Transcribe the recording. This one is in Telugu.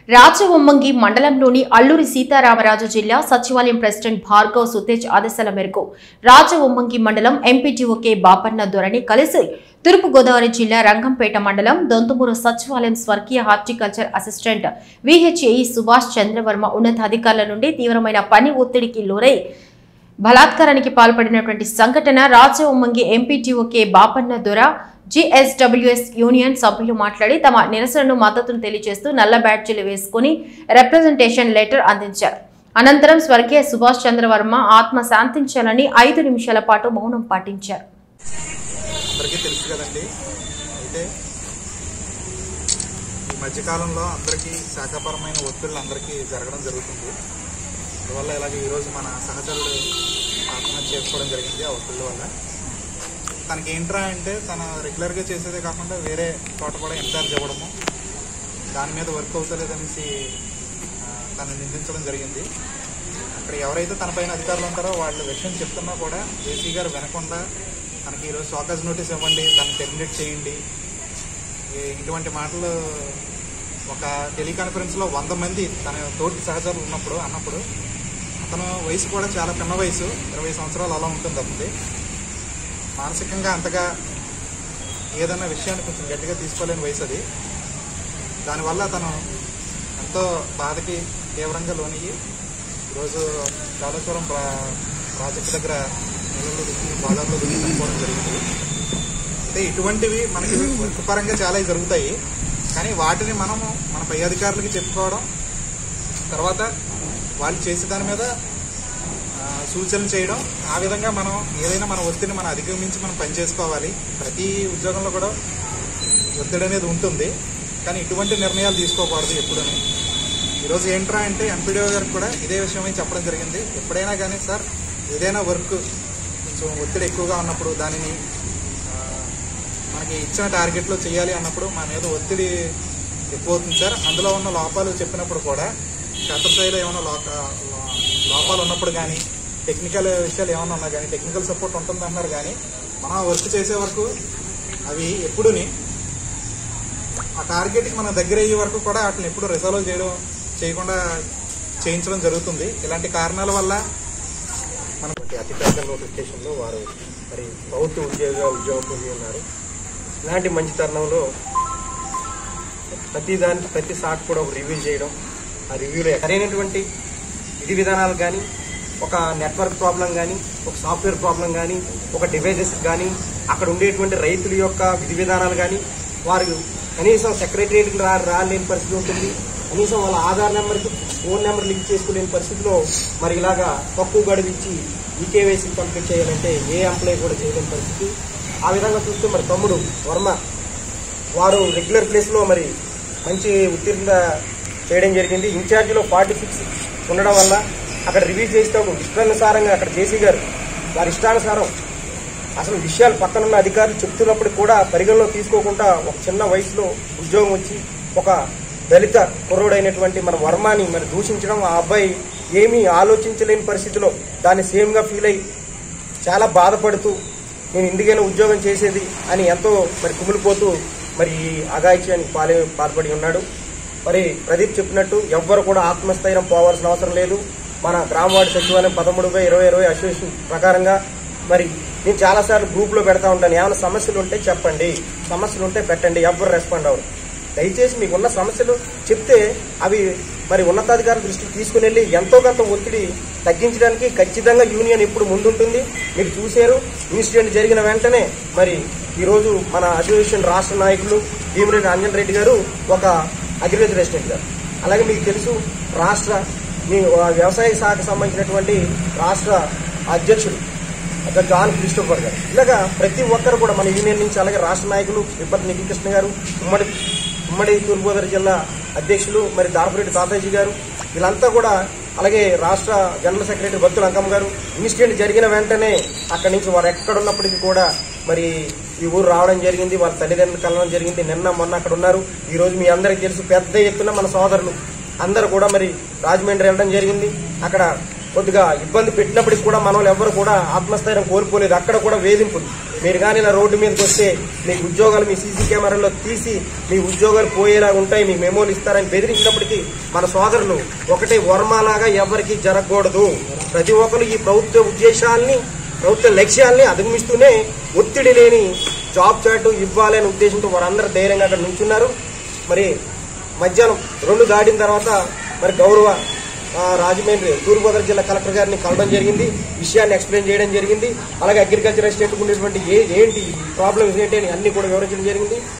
రాచవొమ్మంగి మండలంలోని అల్లూరి సీతారామరాజు జిల్లా సచివాలయం ప్రెసిడెంట్ భార్గవ్ సుతేజ్ ఆదేశాల మేరకు రాచవొమ్మంగి మండలం ఎంపీటీఓ కె బాపన్న దొరని కలిసి తూర్పుగోదావరి జిల్లా రంగంపేట మండలం దొంతుమూరు సచివాలయం స్వర్గీయ horticulture assistant VHAE Subhash Chandravarma ఉన్నతాధికారుల నుండి తీవ్రమైన పని ఒత్తిడికి లోరై బలాత్కారానికి పాల్పడినటువంటి సంఘటన రాజవొమ్మంగి ఎంపీటీఓ కె బాపన్న దొర జిఎస్డబ్ల్యూఎస్ యూనియన్ సభ్యులు మాట్లాడి తమ నిరసనను మద్దతును తెలియజేస్తూ నల్ల బ్యాడ్జీలు వేసుకుని రిప్రజెంటేషన్ లెటర్ అందించారు అనంతరం స్వర్గీయ సుభాష్ చంద్రవర్మ ఆత్మ శాంతించాలని ఐదు నిమిషాల పాటు మౌనం పాటించారు అందరికీ తెలుసు కదండి అయితే ఈ మధ్యకాలంలో అందరికీ శాఖాపరమైన ఒత్తిళ్ళు అందరికీ జరగడం జరుగుతుంది అందువల్ల ఇలాగ ఈరోజు మన సహచరుడు ఆత్మహత్య చేసుకోవడం జరిగింది ఆ ఒత్తిళ్ళ వల్ల తనకి ఏంట్రా అంటే తను రెగ్యులర్గా చేసేదే కాకుండా వేరే చోట కూడా ఇన్ఛార్జ్ ఇవ్వడము దాని మీద వర్క్ అవుతలేదనేసి ఆ, తను నిందించడం జరిగింది అక్కడ ఎవరైతే తన పైన అధికారులు ఉంటారో వాళ్ళు విషయం చెప్తున్నా కూడా జేసీ గారు వినకుండా తనకి ఈరోజు షాకాజ్ నోటీస్ ఇవ్వండి తను టెర్మినేట్ చేయండి ఈ- ఇటువంటి మాటలు ఒక టెలికాన్ఫరెన్స్లో వంద మంది తన తోటి సహచరులు ఉన్నప్పుడు అన్నప్పుడు అతను వయసు కూడా చాలా చిన్న వయసు ఇరవై సంవత్సరాలు అలా ఉంటుంది అతనిది మానసికంగా అంతగా ఏదన్నా విషయాన్ని కొంచెం గట్టిగా తీసుకోలేని వయసు అది దానివల్ల తను ఎంతో బాధకి తీవ్రంగా లోనయ్యి ఈరోజు కాళేశ్వరం ప్రా ప్రాజెక్టు దగ్గర నీళ్ళలో దిగి బాధల్లో దిగి చనిపోవడం జరిగింది అయితే ఇటువంటివి మనకి వర్క్ పరంగా చాలా జరుగుతాయి కానీ వాటిని మనము మన పై అధికారులకి చెప్పుకోవడం తర్వాత వాళ్ళు చేసే దాని మీద ఆ, సూచనలు చేయడం ఆ విధంగా మనం ఏదైనా మన ఒత్తిడిని మనం అధిగమించి మనం పనిచేసుకోవాలి ప్రతి ఉద్యోగంలో కూడా ఒత్తిడి అనేది ఉంటుంది కానీ ఇటువంటి నిర్ణయాలు తీసుకోకూడదు ఎప్పుడని ఈరోజు ఏంట్రా అంటే ఎంపీడీఓ గారికి కూడా ఇదే విషయమై చెప్పడం జరిగింది ఎప్పుడైనా కానీ సార్ ఏదైనా వర్క్ కొంచెం ఒత్తిడి ఎక్కువగా ఉన్నప్పుడు దానిని ఆ, మనకి ఇచ్చిన టార్గెట్లో చేయాలి అన్నప్పుడు మా మీద ఒత్తిడి ఎక్కువ అవుతుంది సార్ అందులో ఉన్న లోపాలు చెప్పినప్పుడు కూడా క్షేత్రస్థాయిలో ఏమైనా లోక లో- లోపాలు ఉన్నప్పుడు కానీ టెక్నికల్ విషయాలు ఏమైనా ఉన్నా కానీ టెక్నికల్ సపోర్ట్ ఉంటుంది అన్నారు కానీ మనం వర్క్ చేసే వరకు అవి ఎప్పుడుని ఆ టార్గెట్కి మనం దగ్గర అయ్యే వరకు కూడా వాటిని ఎప్పుడు రిజాల్వ్ చేయడం చేయకుండా చేయించడం జరుగుతుంది ఇలాంటి కారణాల వల్ల మన అతిపెద్ద నోటిఫికేషన్లో వారు మరి ప్రభుత్వ ఉద్యోగ ఉద్యోగం పొంది ఉన్నారు ఇలాంటి మంచి తరుణంలో ప్రతి దానికి ప్రతి సాట్ కూడా ఒక రివ్యూ చేయడం ఆ రివ్యూలో సరైనటువంటి విధి విధానాలు కానీ ఒక నెట్వర్క్ ప్రాబ్లం కానీ ఒక సాఫ్ట్వేర్ ప్రాబ్లం కానీ ఒక డివైజెస్ కానీ అక్కడ ఉండేటువంటి రైతుల యొక్క విధి విధానాలు కానీ వారు కనీసం సెక్రటరియట్కి రా రాలేని పరిస్థితి ఉంటుంది కనీసం వాళ్ళ ఆధార్ నెంబర్కి ఫోన్ నెంబర్ లింక్ చేసుకోలేని పరిస్థితిలో మరి ఇలాగా తక్కువ గడువు ఇచ్చి ఈకేవైసీ కంప్లీట్ చేయాలంటే ఏ ఎంప్లాయీ కూడా చేయలేని పరిస్థితి ఆ విధంగా చూస్తే మరి తమ్ముడు వర్మ వారు రెగ్యులర్ ప్లేస్లో మరి మంచి ఉత్తీర్ణ చేయడం జరిగింది ఇన్ఛార్జిలో ఫార్టీ సిక్స్ ఉండడం వల్ల అక్కడ రివ్యూ చేసేటప్పుడు ఇష్టానుసారంగా అక్కడ జేసీ గారు వారి ఇష్టానుసారం అసలు విషయాలు పక్కనున్న అధికారులు చెప్తున్నప్పుడు కూడా పరిగణలో తీసుకోకుండా ఒక చిన్న వయసులో ఉద్యోగం వచ్చి ఒక దళిత కుర్రోడైనటువంటి మన వర్మాని మరి దూషించడం ఆ అబ్బాయి ఏమీ ఆలోచించలేని పరిస్థితిలో దాన్ని సేమ్గా ఫీల్ అయ్యి చాలా బాధపడుతూ నేను ఇందుకైనా ఉద్యోగం చేసేది అని ఎంతో మరి కుమిలిపోతూ మరి ఈ అఘాయిత్యానికి పాలే పాల్పడి ఉన్నాడు మరి ప్రదీప్ చెప్పినట్టు ఎవ్వరు కూడా ఆత్మస్థైర్యం పోవాల్సిన అవసరం లేదు మన గ్రామవాడి సచివాలయం పదమూడు బై ఇరవై ఇరవై అసోసియేషన్ ప్రకారంగా మరి నేను చాలాసార్లు గ్రూప్లో పెడతా ఉంటాను ఏమైనా సమస్యలు ఉంటే చెప్పండి సమస్యలు ఉంటే పెట్టండి ఎవ్వరు రెస్పాండ్ అవ్వరు దయచేసి మీకున్న సమస్యలు చెప్తే అవి మరి ఉన్నతాధికారుల దృష్టికి తీసుకుని వెళ్ళి ఎంతో కొంత ఒత్తిడి తగ్గించడానికి ఖచ్చితంగా యూనియన్ ఇప్పుడు ముందుంటుంది మీరు చూశారు ఇన్సిడెంట్ జరిగిన వెంటనే మరి ఈరోజు మన అసోసియేషన్ రాష్ట్ర నాయకులు భీమిరెడ్డి అంజన్ రెడ్డి గారు ఒక అగ్రికల్చర్ రెసిడెంట్ గారు అలాగే మీకు తెలుసు రాష్ట్ర మీ వ్యవసాయ శాఖకు సంబంధించినటువంటి రాష్ట్ర అధ్యక్షుడు అక్కడ జాన్ క్రిస్టోఫర్ గారు ఇలాగా ప్రతి ఒక్కరు కూడా మన యూనియన్ నుంచి అలాగే రాష్ట్ర నాయకులు విపత్తి నిఖిల్ కృష్ణ గారు ఉమ్మడి ఉమ్మడి తూర్పుగోదావరి జిల్లా అధ్యక్షులు మరి దారపురెడ్డి తాతాజీ గారు వీళ్ళంతా కూడా అలాగే రాష్ట్ర జనరల్ సెక్రటరీ భక్తుల అంకమ్మ గారు ఇన్సిడెంట్ జరిగిన వెంటనే అక్కడి నుంచి వారు ఎక్కడున్నప్పటికీ కూడా మరి ఈ ఊరు రావడం జరిగింది వాళ్ళ తల్లిదండ్రులు కలవడం జరిగింది నిన్న మొన్న అక్కడ ఉన్నారు ఈ రోజు మీ అందరికీ తెలుసు పెద్ద ఎత్తున మన సోదరులు అందరూ కూడా మరి రాజమండ్రి వెళ్ళడం జరిగింది అక్కడ కొద్దిగా ఇబ్బంది పెట్టినప్పటికి కూడా మన వాళ్ళు ఎవరు కూడా ఆత్మస్థైర్యం కోల్పోలేదు అక్కడ కూడా వేధింపులు మీరు కానీ ఇలా రోడ్డు మీదకి వస్తే మీ ఉద్యోగాలు మీ సీసీ కెమెరాల్లో తీసి మీ ఉద్యోగాలు పోయేలా ఉంటాయి మీ మెమోలు ఇస్తారని బెదిరించినప్పటికీ మన సోదరులు ఒకటే వర్మలాగా ఎవరికి జరగకూడదు ప్రతి ఒక్కరు ఈ ప్రభుత్వ ఉద్దేశాల్ని ప్రభుత్వ లక్ష్యాల్ని అధిగమిస్తూనే ఒత్తిడి లేని జాబ్ చార్ట్ ఇవ్వాలనే ఉద్దేశంతో వారందరూ ధైర్యంగా అక్కడ నుంచున్నారు మరి మధ్యాహ్నం రెండు దాటిన తర్వాత మరి గౌరవ ఆ, రాజమండ్రి తూర్పుగోదావరి జిల్లా కలెక్టర్ గారిని కలవడం జరిగింది విషయాన్ని ఎక్స్ప్లెయిన్ చేయడం జరిగింది అలాగే అగ్రికల్చర్ ఎస్టేట్ ఉండేటువంటి ఏ ఏంటి ప్రాబ్లమ్స్ ఏంటి అని అన్ని కూడా వివరించడం జరిగింది